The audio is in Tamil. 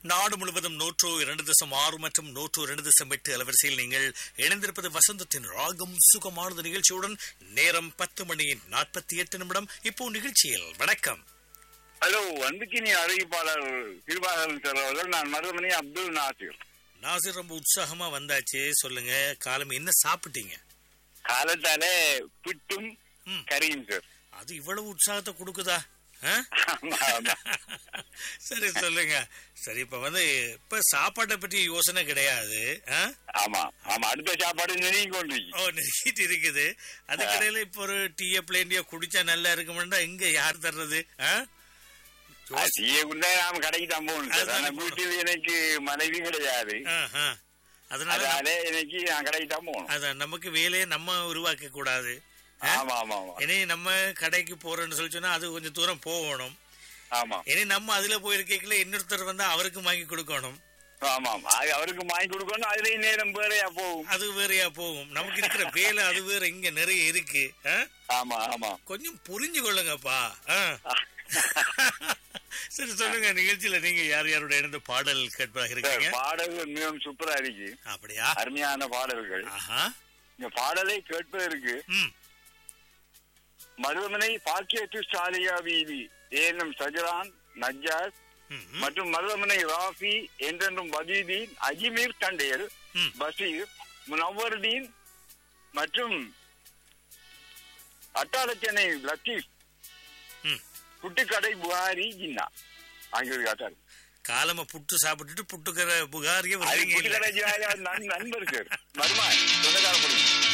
நாடு முழுவதும் நூற்று இரண்டு தசம் ஆறு மற்றும் நூற்று இரண்டு தசம் எட்டு அலவரிசையில் நீங்கள் இணைந்திருப்பது வசந்தத்தின் ராகம் சுகமானது நிகழ்ச்சியுடன் நேரம் பத்து மணி நாற்பத்தி எட்டு நிமிடம் இப்போ நிகழ்ச்சியில் வணக்கம் ஹலோ அன்புக்கினி அறிவிப்பாளர் கிருபாகரன் சார் அவர்கள் நான் மருதமணி அப்துல் நாசிர் நாசிர் ரொம்ப உற்சாகமா வந்தாச்சு சொல்லுங்க காலம் என்ன சாப்பிட்டீங்க காலத்தால புட்டும் ம். கறியும் சார் அது இவ்வளவு உற்சாகத்தை கொடுக்குதா ஆ? ஆமா, ஆமா. சரி சொல்லுங்க சரி இப்ப வந்து இப்ப சாப்பாட்டை பற்றி யோசனை கிடையாது ஆ? ஆமா ஆமா அடுத்த சாப்பாடு நெருங்கி கொண்டு ஓ நெருங்கிட்டு இருக்குது அதுக்கிடையில இப்ப ஒரு டீய பிளேண்டியோ குடிச்சா நல்லா இருக்குமெண்டா இங்க யார் தர்றது ஆ? யோசி- டீயை குண்டா நாம கடைக்கு தான் போகணும் சார் அதுதானே ஆனா வீட்டில் எனக்கு மனைவி கிடையாது ஆ, ஆ. அதனால அதனால எனக்கு நான் கடைக்கு தான் போகணும் அதான் நமக்கு வேலையை நம்ம உருவாக்க கூடாது ஆ? ஆமா ஆமா ஆமா இனி நம்ம கடைக்கு போறோம்னு சொல்லி சொன்னா அது கொஞ்சம் தூரம் போகணும் ஆமா இனி நம்ம அதுல போயிருக்கல இன்னொருத்தர் வந்தா அவருக்கு வாங்கி கொடுக்கணும் ஆமா ஆமா அது அவருக்கு வாங்கி கொடுக்கணும் அதுலயும் நேரம் வேறையா போகும் அது வேறையா போகும் நமக்கு இருக்கிற வேலை அது வேற இங்க நிறைய இருக்கு ஆ? ஆமா ஆமா கொஞ்சம் புரிஞ்சு கொள்ளுங்கப்பா ஆ. சரி சொல்லுங்க நிகழ்ச்சியில நீங்க யார் யாரோட இணைந்து பாடல் கேட்பதாக சார் இருக்கீங்க பாடல்கள் மிகவும் சூப்பரா இருக்கு அப்படியா அருமையான பாடல்கள் ஆஹா இந்த பாடலை கேட்பதற்கு ம் மருதமனை பாக்கியத்து சாலியா வீதி ஏஎன்எம் சஜரான் நஜ்ஜாஸ் ம், ம். மற்றும் மருதமனை ராஃபி என்றென்றும் வதீதீன் அஜிமீர் தண்டேல் ம். பஷீர் முனவர்தீன் மற்றும் அட்டாளச்சனை லத்தீப் ம். புட்டுக்கடை புகாரி ஜின்னா ஆகியோர் காட்டார் காலம புட்டு சாப்பிட்டுட்டு புட்டுக்கிற புகாரிய அது வருவீங்க இல்ல. புட்டுக்கடை ஜின்னா நண்பர் சார் மருமா சொந்தக்கார பொண்ணு